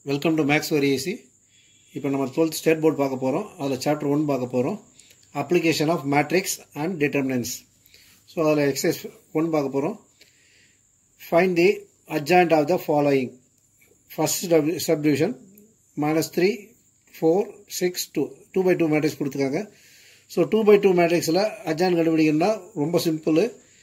welcome to maths very easy இப்போ நம்ம twelfth state board பார்க்க போகிறோம் அதில் சாப்டர் ஒன் பார்க்க போகிறோம் application of matrix and determinants so அதில் எக்ஸசைஸ் ஒன் பார்க்க போகிறோம் find the adjoint of the following first subdivision minus three four six two two by two matrix கொடுத்துருக்காங்க ஸோ டூ பை டூ மேட்ரிக்ஸில் adjoint கண்டுபிடிக்கணும்னா ரொம்ப simple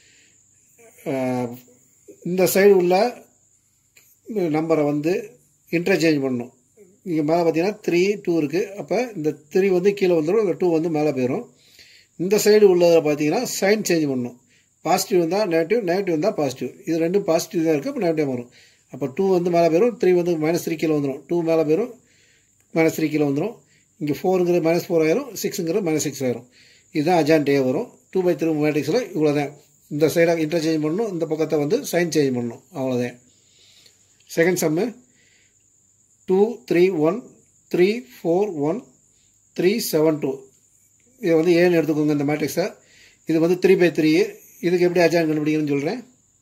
இந்த side உள்ள நம்பரை வந்து இன்டர்சேஞ்ச் பண்ணணும் இங்கே மேலே பார்த்தீங்கன்னா த்ரீ டூ இருக்குது அப்போ இந்த த்ரீ வந்து கீழே வந்துடும் இந்த டூ வந்து மேலே போயிடும் இந்த சைடு உள்ளதில் பார்த்தீங்கன்னா சைன் சேஞ்ச் பண்ணணும் பாசிட்டிவ் இருந்தால் நெகட்டிவ் நெகட்டிவ் இருந்தால் பாசிட்டிவ் இது ரெண்டும் பாசிட்டிவ் தான் இருக்குது அப்போ நெகட்டிவ் வரும் அப்போ டூ வந்து மேலே போயிடும் த்ரீ வந்து மைனஸ் த்ரீ கீழே வந்துடும் டூ மேலே போயிடும் மைனஸ் த்ரீ கீழே வந்துடும் இங்கே ஃபோருங்கிறது மைனஸ் ஃபோர் ஆயிரும் சிக்ஸுங்கிறது மைனஸ் சிக்ஸ் ஆயிரும் இதுதான் அஜான் டே வரும் டூ பை த்ரீ மேட்ரிக்ஸில் இவ்வளோ தான் இந்த சைடாக இன்டர்சேஞ்ச் பண்ணணும் இந்த பக்கத்தை வந்து சைன் சேஞ்ச் பண்ணணும் அவ்வளோதான் second sum two three one three four one three seven two இதை வந்து ஏன்னு எடுத்துக்கோங்க இந்த மேட்ரிக்ஸை இது வந்து த்ரீ பை த்ரீ இதுக்கு எப்படி அஜான் கண்டுபிடிக்கணும்னு சொல்கிறேன்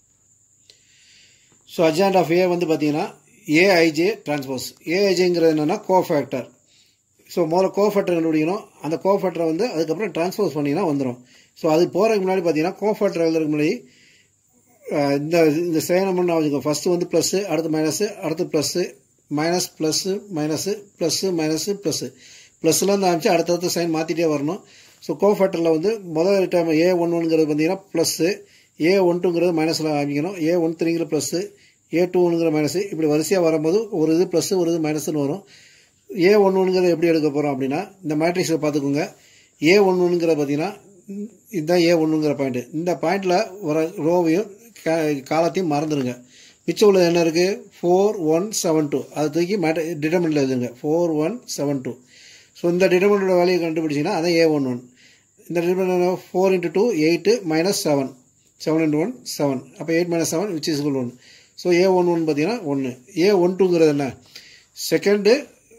ஸோ அஜாண்ட் ஆஃப் ஏ வந்து பார்த்தீங்கன்னா ஏஐஜே டிரான்ஸ்போஸ் ஏஐஜேங்கிறது என்னென்னா கோஃபேக்டர் ஸோ முதல்ல கோஃபேக்டர் கண்டுபிடிக்கணும் அந்த கோஃபேக்டரை வந்து அதுக்கப்புறம் டிரான்ஸ்போஸ் பண்ணிங்கன்னா வந்துடும் ஸோ அது போகிறதுக்கு முன்னாடி பார்த்தீங்கன்னா கோஃபேக்டர் எழுதுறதுக்கு முன்னாடி இந்த இந்த சேனம்னு வச்சுக்கோ ஃபஸ்ட்டு வந்து ப்ளஸ்ஸு அடுத்து மைனஸு அடுத்து plus minus plus minus plus minus plus ப்ளஸ்லேருந்து ஆரம்பிச்சு அடுத்தடுத்த சைன் மாற்றிட்டே வரணும் ஸோ கோஃபேக்டரில் வந்து முதல் டைம் ஏ ஒன் ஒன்ங்கிறது பார்த்தீங்கன்னா ப்ளஸ்ஸு ஏ ஒன் டூங்கிறது மைனஸில் ஆரம்பிக்கணும் ஏ ஒன் த்ரீங்கிற ப்ளஸ்ஸு ஏ டூ ஒன்றுங்கிற மைனஸு இப்படி வரிசையாக வரும்போது ஒரு இது ப்ளஸ்ஸு ஒரு இது மைனஸ்னு வரும் ஏ ஒன் ஒன்றுங்கிறத எப்படி எடுக்க போகிறோம் அப்படின்னா இந்த மேட்ரிக்ஸில் பார்த்துக்கோங்க ஏ ஒன் ஒன்றுங்கிற பார்த்தீங்கன்னா இதுதான் ஏ ஒன்றுங்கிற பாயிண்ட்டு இந்த பாயிண்டில் வர ரோவையும் காலத்தையும் மறந்துடுங்க மிச்சம் உள்ளது என்ன இருக்குது ஃபோர் ஒன் செவன் டூ அது தூக்கி மேட்ட டிட்டர்மெண்ட்டில் எழுதுங்க four one seven two so இந்த டிட்டர்மெண்டோட வேலையை கண்டுபிடிச்சிங்கன்னா அதான் ஏ ஒன் ஒன் இந்த determinant four into two eight minus seven seven into one seven அப்போ eight minus seven which is one so A one one பார்த்தீங்கன்னா ஒன்று ஏ ஒன் டூங்கிறது என்ன செகண்டு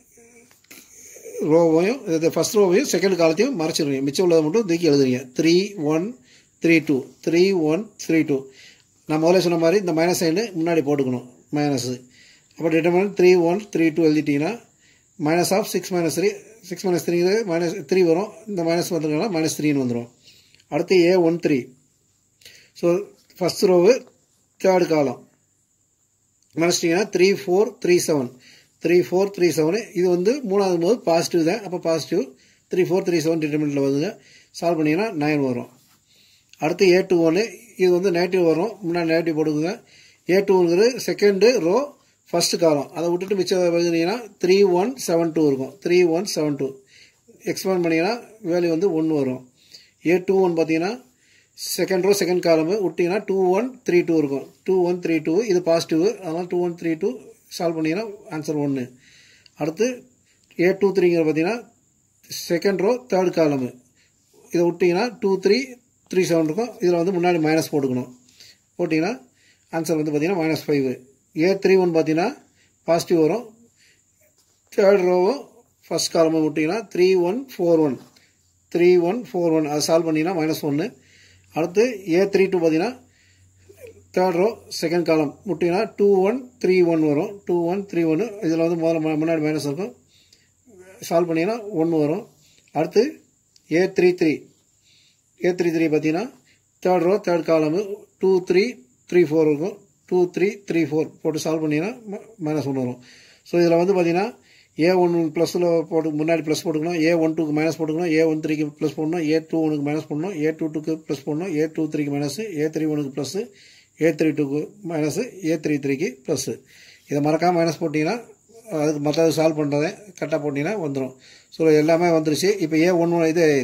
ரோவையும் இது ஃபஸ்ட் ரோவையும் செகண்ட் காலத்தையும் மறைச்சிடுறீங்க மிச்சம் உள்ளதை மட்டும் தூக்கி எழுதுறீங்க three one three two three one three two நான் முதல்ல சொன்ன மாதிரி இந்த மைனஸ் சைனு முன்னாடி போட்டுக்கணும் மைனஸு அப்போ determinant three one three two எழுதிட்டிங்கன்னா minus of six minus three six minus த்ரீங்கிறது மைனஸ் த்ரீ வரும் இந்த மைனஸ் வந்துருக்கனால மைனஸ் த்ரீன்னு வந்துடும் அடுத்து A one three so first row third column மனசிட்டிங்கன்னா three four three seven three four three seven இது வந்து மூணாவது போது பாசிட்டிவ் தான் அப்போ positive three four three seven டிட்டர்மெண்ட்டில் வருதுங்க சால்வ் பண்ணிங்கன்னா நைன் வரும் அடுத்து ஏ டூ ஒன்று இது வந்து நெகட்டிவ் வரும் முன்னாடி நெகட்டிவ் போட்டுக்குங்க ஏ டூங்கிறது செகண்டு ரோ ஃபஸ்ட்டு காலம் அதை விட்டுட்டு மிச்சம் எழுதுனீங்கன்னா த்ரீ ஒன் செவன் டூ இருக்கும் three one seven two expand பண்ணிங்கன்னா வேல்யூ வந்து ஒன்று வரும் ஏ டூ ஒன் பார்த்தீங்கன்னா செகண்ட் ரோ செகண்ட் காலமு விட்டிங்கன்னா டூ ஒன் த்ரீ டூ இருக்கும் டூ ஒன் த்ரீ டூ இது பாசிட்டிவ் அதனால் two one three two solve பண்ணிங்கன்னா ஆன்சர் ஒன்று அடுத்து ஏ டூ த்ரீங்கிற பார்த்தீங்கன்னா செகண்ட் ரோ தேர்ட் காலமு இதை விட்டிங்கன்னா டூ த்ரீ த்ரீ செவன் இருக்கும் இதில் வந்து முன்னாடி மைனஸ் போட்டுக்கணும் போட்டிங்கன்னா ஆன்சர் வந்து பார்த்தீங்கன்னா minus five A three one பார்த்தீங்கன்னா பாசிட்டிவ் வரும் தேர்ட் ரோவும் ஃபஸ்ட் காலமும் விட்டிங்கன்னா three one four one three one four one அதை சால்வ் பண்ணிங்கன்னா மைனஸ் ஒன்று அடுத்து ஏ த்ரீ டூ பார்த்தீங்கன்னா தேர்ட் ரோ செகண்ட் காலம் முட்டிங்கன்னா டூ ஒன் த்ரீ ஒன் வரும் டூ ஒன் த்ரீ ஒன்று இதில் வந்து முதல்ல முன்னாடி மைனஸ் இருக்கும் சால்வ் பண்ணிங்கன்னா ஒன்று வரும் அடுத்து A three three A three three பார்த்தீங்கன்னா third row third column two three three four இருக்கும் டூ த்ரீ த்ரீ ஃபோர் போட்டு சால்வ் பண்ணிங்கன்னா மைனஸ் ஒன்று வரும் ஸோ இதில் வந்து பார்த்தீங்கன்னா ஏ ஒன் ப்ளஸில் போட்டு முன்னாடி ப்ளஸ் போட்டுக்கணும் ஏ ஒன் டூக்கு மைனஸ் போட்டுக்கணும் ஏ ஒன் த்ரீக்கு ப்ளஸ் போடணும் ஏ டூ ஒனுக்கு மைனஸ் பண்ணணும் ஏ டூ டூக்கு ப்ளஸ் பண்ணணும் ஏ டூ த்ரீக்கு மைனஸு ஏ த்ரீ ஒனுக்கு ப்ளஸ்ஸு ஏ த்ரீ டூக்கு மைனஸு ஏ த்ரீ த்ரீக்கு ப்ளஸ்ஸு இதை மறக்காமல் மைனஸ் போட்டிங்கன்னா அதுக்கு மற்றது சால்வ் பண்ணுறதை கரெக்டாக போட்டிங்கன்னா வந்துடும் ஸோ எல்லாமே வந்துருச்சு இப்போ ஏ ஒன் ஒன் இது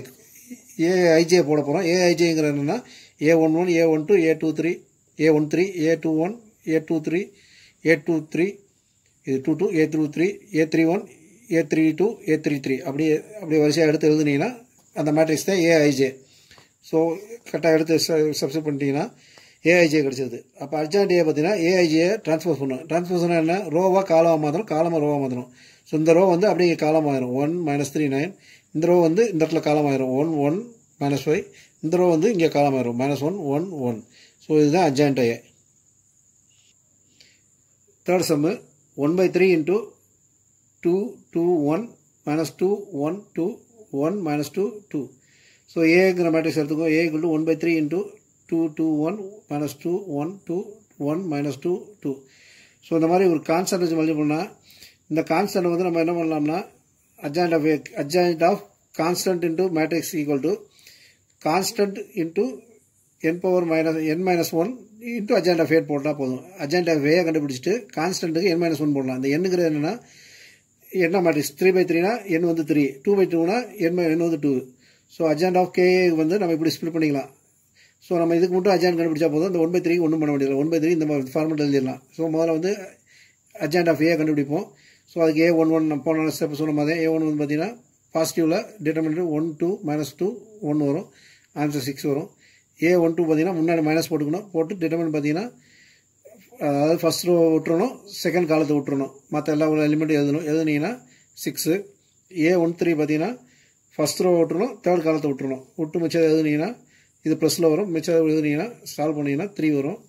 ஏஐஜே போட போகிறோம் ஏஐஜேங்கிற என்னென்னா A one one A one two A two three A one three A two one A two three A two three இது two two A through three A three one A three two A three three அப்படியே அப்படியே வரிசையாக எடுத்து எழுதுனீங்கன்னா அந்த matrix தான் AIJ so கரெக்டாக எடுத்து சப்ஸ்ட் பண்ணிட்டீங்கன்னா ஏஐஜே கிடச்சிது அப்போ அர்ஜென்ட் ஏ பார்த்தீங்கன்னா ஏஐஜே ட்ரான்ஸ்போஸ் பண்ணும் ட்ரான்ஸ்போஸ்னா என்ன ரோவாக காலமாக மாற்றணும் காலமாக ரோவாக மாற்றணும் ஸோ இந்த ரோ வந்து அப்படியே காலம் ஆயிரும் ஒன் மைனஸ் த்ரீ நைன் இந்த ரோ வந்து இந்த இடத்துல காலம் ஆயிரும் ஒன் ஒன் மைனஸ் ஃபைவ் இந்த ரோ வந்து இங்கே காலம் ஆயிரும் minus one one one so இதுதான் adjoint A third sum one by three into two two one minus two one two one minus two two so ஏங்கிற matrix எடுத்துக்கோ A to one by three into two two one minus two one two one minus two two so இந்த மாதிரி ஒரு constant வச்சு multi பண்ணால் இந்த constant வந்து நம்ம என்ன பண்ணலாம்னா adjoint of a adjoint of constant into matrix equal to constant into n power minus n minus 1 into adjoint of 8 போட்டால் போதும் adjoint of a கண்டுபிடிச்சிட்டு கான்ஸ்டன்ட்டுக்கு n minus 1 போடலாம் இந்த எண்ணுங்கிறது என்னன்னா என்ன மேட்ரிக்ஸ் த்ரீ பை த்ரீனா என் வந்து த்ரீ டூ பை டூனா என் என் வந்து two so adjoint of K வந்து நம்ம இப்படி ஸ்பிளிட் பண்ணிக்கலாம் ஸோ நம்ம இதுக்கு மட்டும் அஜாண்ட் கண்டுபிடிச்சா போதும் இந்த ஒன் பை த்ரீ ஒன்றும் பண்ண முடியல ஒன் பை த்ரீ இந்த மாதிரி ஃபார்மெட் எழுதிடலாம் ஸோ முதல்ல வந்து அஜாண்ட் ஆஃப் ஏ கண்டுபிடிப்போம் ஸோ அதுக்கு ஏ ஒன் ஒன் நம்ம போன ஸ்டெப் சொன்ன மாதிரி ஏ ஒன் வந்து பார்த்தீங்கன்னா பாசிட்டிவில் determinant one two minus two one வரும் ஆன்சர் சிக்ஸ் வரும் ஏ ஒன் டூ பார்த்தீங்கன்னா முன்னாடி மைனஸ் போட்டுக்கணும் போட்டு டிட்டர்மினட் பார்த்தீங்கன்னா அதாவது ஃபஸ்ட் ரோ விட்டுறணும் செகண்ட் காலத்தை விட்டுறணும் மற்ற எல்லா எலிமெண்ட் எழுதணும் எழுதுனீங்கன்னா சிக்ஸு ஏ ஒன் த்ரீ பார்த்தீங்கன்னா ஃபஸ்ட் ரோ விட்டுறணும் தேர்ட் காலத்தை விட்டுறணும் விட்டு மிச்சம் எழுதுனீங்கன்னா இது ப்ளஸில் வரும் மிச்சம் எழுதுனீங்கன்னா சால்வ் பண்ணிங்கன்னா த்ரீ வரும்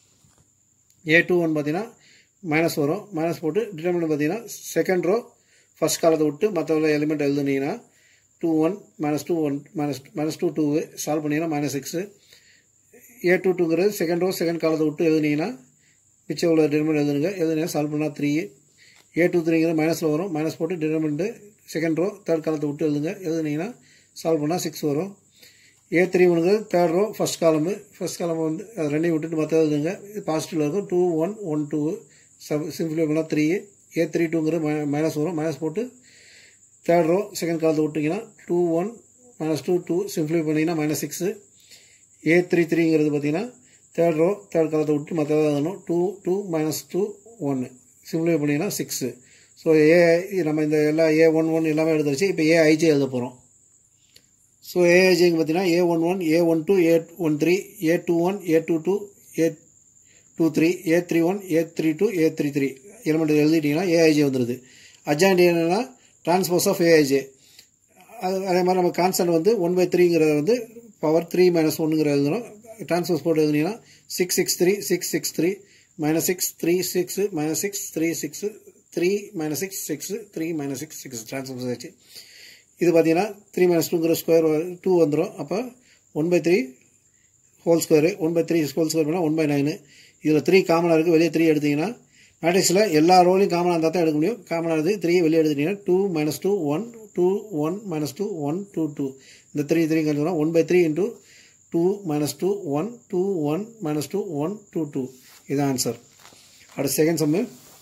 ஏ டூ ஒன் பார்த்தீங்கன்னா மைனஸ் வரும் மைனஸ் போட்டு டிட்டர்மினட் பார்த்தீங்கன்னா செகண்ட் ரோ ஃபஸ்ட் காலத்தை விட்டு மற்ற எலிமெண்ட் எழுதுனீங்கன்னா two one minus two one minus minus two two solve பண்ணிங்கன்னா மைனஸ் சிக்ஸு ஏ டூ டூங்கிறது செகண்ட் ரோ செகண்ட் காலத்தை விட்டு எழுதுனீங்கன்னா மிச்சம் உள்ள டிட்டர்மெண்ட் எழுதுனுங்க எழுதுனீங்க சால்வ் பண்ணால் த்ரீ ஏ டூ த்ரீங்கிறது மைனஸில் வரும் மைனஸ் போட்டு டிட்டர்மெண்ட்டு செகண்ட் ரோ தேர்ட் காலத்தை விட்டு எழுதுங்க எழுதுனீங்கன்னா சால்வ் பண்ணால் சிக்ஸ் வரும் ஏ த்ரீ ஒனுங்கிறது third row first column first column வந்து அது ரெண்டையும் விட்டுட்டு மற்ற எழுதுங்க இது பாசிட்டிவில் இருக்கும் two one one two sub simplify பண்ணால் த்ரீ ஏ த்ரீ டூங்கிறது மை மைனஸ் வரும் மைனஸ் போட்டு தேர்ட் ரோ செகண்ட் காலத்தை விட்டிங்கன்னா two one minus two two simplify பண்ணிங்கன்னா மைனஸ் சிக்ஸு ஏ த்ரீ த்ரீங்கிறது பார்த்தீங்கன்னா தேர்ட் ரோ தேர்ட் காலத்தை விட்டு மற்ற எழுதணும் டூ டூ மைனஸ் டூ ஒன்று சிம்பிளை பண்ணிங்கன்னா சிக்ஸு ஸோ ஏ நம்ம இந்த எல்லா ஏ ஒன் ஒன் எல்லாமே எழுதுருச்சு இப்போ ஏஐஜே எழுத போகிறோம் ஸோ ஏஐஜேங்க பார்த்தீங்கன்னா A one one A one two A one three A two one A two two A two three A three one A three two A three three element எழுதிட்டிங்கன்னா A I J வந்துடுது adjoint என்னென்னா transpose of A I J அது அதே மாதிரி நம்ம constant வந்து one by த்ரீங்கிறத வந்து power three minus ஒன்றுங்கிற எழுதணும் டிரான்ஸ்போஸ் போட்டு எழுதுனீங்கன்னா six six three six six three minus six three six minus six three six three minus six six three minus six six transpose ஆச்சு இது பார்த்தீங்கன்னா த்ரீ மைனஸ் டூங்கிற square two வந்துடும் அப்போ one by three whole square one by three whole square பண்ணால் one by nine இதில் three காமனாக இருக்குது வெளியே த்ரீ எடுத்தீங்கன்னா மேட்ரிக்ஸில் எல்லா ரோலையும் காமனாக இருந்தால் தான் எடுக்க முடியும் காமனாக இருக்குது த்ரீ வெளியே எடுத்துட்டீங்கன்னா two minus two one two one minus two one two two இந்த த்ரீ த்ரீ கழிச்சோம்னா one by three into two minus two one two one minus two one two two இதுதான் ஆன்சர் அடுத்த second sum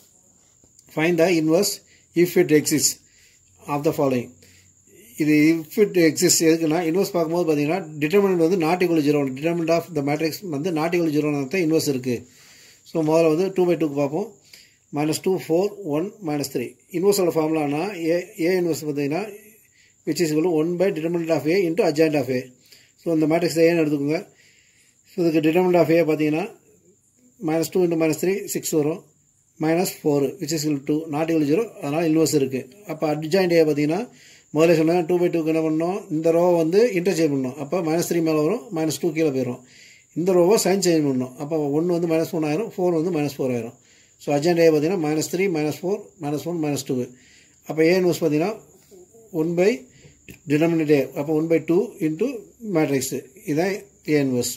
find the inverse if it exist of the following இது if it exist எதுக்குன்னா inverse பார்க்கும்போது பார்த்தீங்கன்னா determinant வந்து not equal zero determinant of the matrix வந்து not equal zero தான் inverse இருக்குது ஸோ முதல்ல வந்து டூ பை டூக்கு பார்ப்போம் minus two four one minus three இன்வர்ஸோட ஃபார்முலானா ஏ ஏ இன்வர்ஸ் பார்த்தீங்கன்னா which is one by determinant of A into adjoint of A so இந்த மேட்ரிக்ஸ் ஏன்னு எடுத்துக்கோங்க ஸோ இதுக்கு டிட்டர்மினன்ட் ஆஃப் ஏ பார்த்தீங்கன்னா minus two into minus three six வரும் minus four which is two not equal zero அதனால் inverse இருக்குது அப்போ adjoint A பார்த்தீங்கன்னா முதல்ல சொன்னாங்க டூ பை டூக்கு என்ன பண்ணோம் இந்த ரோ வந்து இன்டர்சேஞ்ச் பண்ணோம் அப்போ மைனஸ் த்ரீ மேலே வரும் மைனஸ் டூ கீழே போயிடும் இந்த ரோவை சைன் சேஞ்ச் பண்ணணும் அப்போ ஒன்று வந்து மைனஸ் ஒன் ஆயிரும் ஃபோர் வந்து மைனஸ் ஃபோர் ஆயிரும் ஸோ அஜெண்ட் ஏ பார்த்தீங்கன்னா minus three minus four minus one minus two அப்போ ஏ இன்வர்ஸ் பார்த்தீங்கன்னா ஒன் பை டினாமினேட் ஏ அப்போ one by two into matrix இதுதான் ஏ இன்வர்ஸ்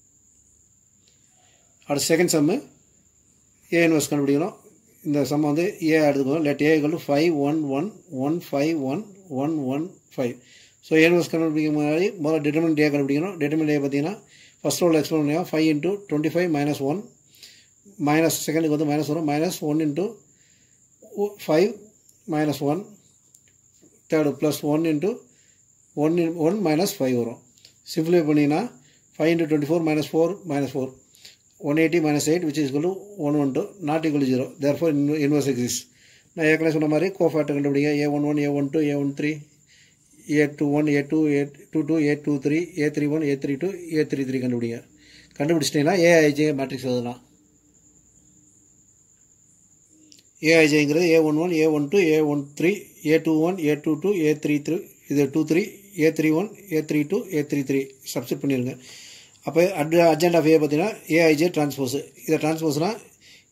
அடுத்த செகண்ட் சம்மு ஏ இன்வர்ஸ் கண்டுபிடிக்கணும் இந்த சம் வந்து ஏ எடுத்துக்கணும் let A equal to five one one one five one one one five so A inverse கண்டுபிடிக்கும் முன்னாடி முதல்ல டிட்டர்மினட் ஏ கண்டுபிடிக்கணும் டிட்டர்மினட் ஏ பார்த்தீங்கன்னா ஃபஸ்ட் ரோல் எக்ஸ்பிளைன் பண்ணியா five into twenty five minus one minus செகண்டுக்கு வந்து minus வரும் minus one into five minus one third plus one into one one minus five வரும் சிம்பிளிஃபை பண்ணிங்கன்னா five into twenty four minus four minus four one eighty minus eight which is to one one two not equal zero there four inverse exist நான் ஏற்கனவே சொன்ன மாதிரி cofactor கண்டுபிடிங்க A one one A one two A one three A two one A two A two two A two three A three one A three two A three three கண்டுபிடிங்க கண்டுபிடிச்சிட்டிங்கன்னா A I J matrix எழுதலாம் ஏஐஜேங்கிறது A one one A one two A one three A two one A two two A three three இது two three A three one A three two A three three substitute பண்ணிடுங்க அப்போ at urgent of A பார்த்தீங்கன்னா AIJ transpose இதை டிரான்ஸ்போஸ்னால்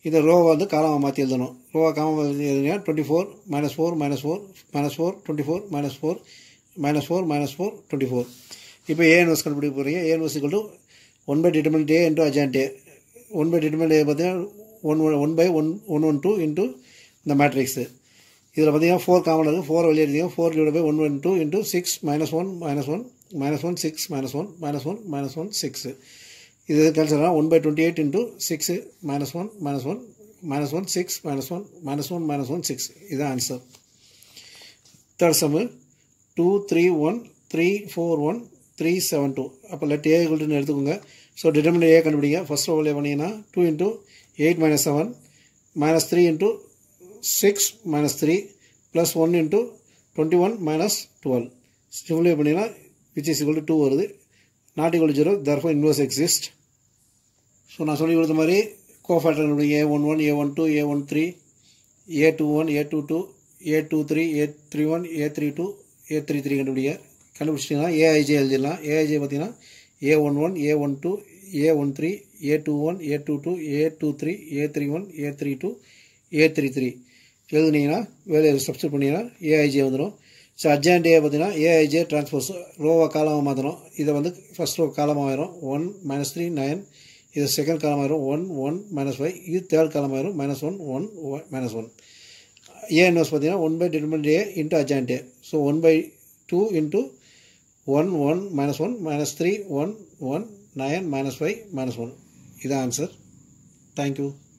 இந்த ரோவை வந்து காலமாக மாற்றி எழுதணும் ரோவை காலமாக எழுதுங்க twenty four minus four minus four minus four twenty four minus four minus four minus four twenty four இப்போ ஏ இன்வெஸ்ட் கண்டுபிடிக்க போகிறீங்க ஏ இன்வெஸ்ட் equal to one by determinant A into adjoint A one by determinant A பார்த்தீங்கன்னா one one by one one one two into இந்த matrix இதில் பார்த்தீங்கன்னா four common இருக்குது ஃபோர் வெளியே எடுத்தீங்க four divide by one one two into six minus one minus one minus one six minus one minus one minus one six இது cancel one by twenty eight into six minus one minus one minus one six minus one minus one minus one six இதுதான் answer third sum two three one three four one three seven two அப்போ let A ஈக்குவல்னு எடுத்துக்கோங்க so determinant A கண்டுபிடிங்க first ரோவில் பண்ணீங்கன்னா two into eight minus seven minus three into six minus three plus one into twenty one minus twelve simplify பண்ணிங்கன்னா which is equal to two வருது not equal zero therefore inverse exist so நான் சொல்லி கொடுத்த மாதிரி cofactor கண்டுபிடிங்க A one one A one two A one three A two one A two two A two three A three one A three two A three three கண்டுபிடிங்க கண்டுபிடிச்சிட்டிங்கன்னா A I J எழுதிடலாம் A I J பார்த்தீங்கன்னா A one one A one two A one three A two one A two two A two three A three one A three two A three three எழுதுனீங்கன்னா வேலையை substitute பண்ணிங்கன்னா AIJ வந்துடும் so urgent ஏ பார்த்தீங்கன்னா AIJ transpose ரோவை காலமாக மாற்றணும் இதை வந்து ஃபஸ்ட் ரோ காலமாக ஆயிரும் ஒன் மைனஸ் த்ரீ நைன் இது செகண்ட் காலம் ஆயிரும் ஒன் ஒன் மைனஸ் ஃபைவ் இது தேர்ட் காலம் ஆயிரும் minus one one minus one A இன்வெஸ்ட் பார்த்தீங்கன்னா one by determinant A into adjoint A so one by two into one one minus one minus three one one nine minus five minus one இதான் answer thank you